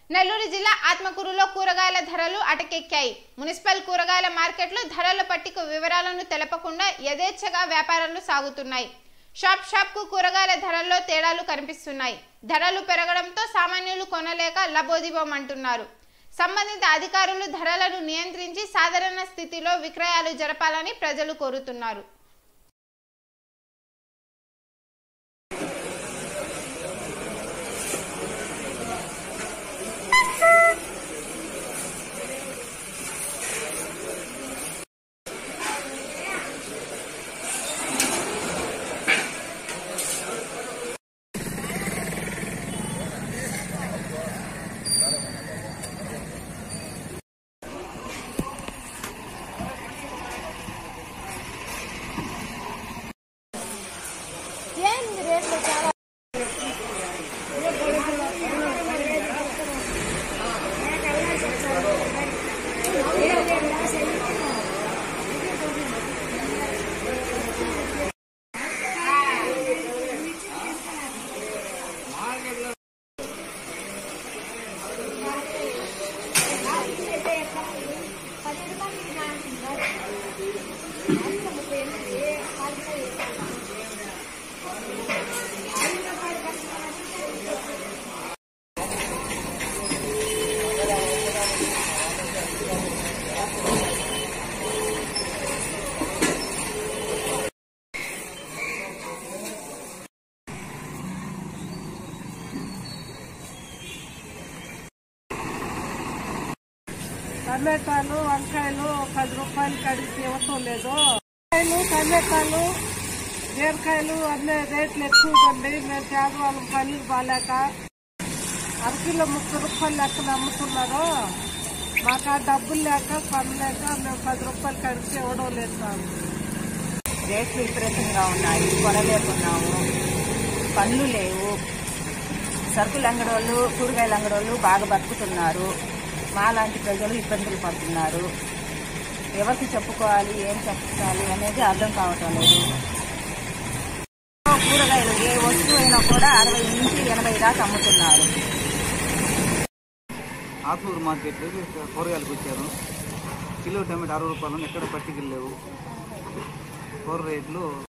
నెల్లూరు జిల్లా ఆత్మకూరులో కూరగాయల ధరలు అటకెక్కాయి మున్సిపల్ కూరగాయల మార్కెట్లో ధరల పట్టిక వివరాలను తెలపకుండా యథేచ్ఛగా వ్యాపారాలు సాగుతున్నాయి షాప్ షాప్ కు కూరగాయల ధరల్లో తేడాలు కనిపిస్తున్నాయి ధరలు పెరగడంతో సామాన్యులు కొనలేక లబోదిబోమంటున్నారు సంబంధిత అధికారులు ధరలను నియంత్రించి సాధారణ స్థితిలో విక్రయాలు జరపాలని ప్రజలు కోరుతున్నారు ఏంది రేట్లు చాలా టమాటాలు వంకాయలు పది రూపాయలు కడిగి ఇవ్వటం లేదు వంకాయలు టమాటాలు బీరకాయలు అన్నీ రేట్లు ఎక్కువగా ఉండి మేము పేదవాళ్ళం పనులు బాగాలేక అరకిలో ముప్పై రూపాయలు లెక్కన అమ్ముతున్నారు మాకు ఆ డబ్బులు లేక కొనలేక మేము పది రూపాయలు కడిగి ఇవ్వడం లేదు సార్ రేట్లు విపరీతంగా ఉన్నాయి కొనలేకున్నాము పనులు లేవు సరుకులు అంగడోళ్ళు కూరగాయల అంగడోళ్ళు బాగా బతుకుతున్నారు మాలాంటి ప్రజలు ఇబ్బందులు పడుతున్నారు ఎవరికి చెప్పుకోవాలి ఏం చెప్పుకోవాలి అనేది అర్థం కావటం లేదు కూరగాయలు ఏ వస్తువు అయినా కూడా అరవై నుంచి ఎనభై దాకా అమ్ముతున్నారు ఆత్మూరు మార్కెట్ కూరగాయలకు వచ్చారు కిలో టమాటా అరవై రూపాయలు ఎక్కడ పట్టికలు లేవు కూర రేట్లు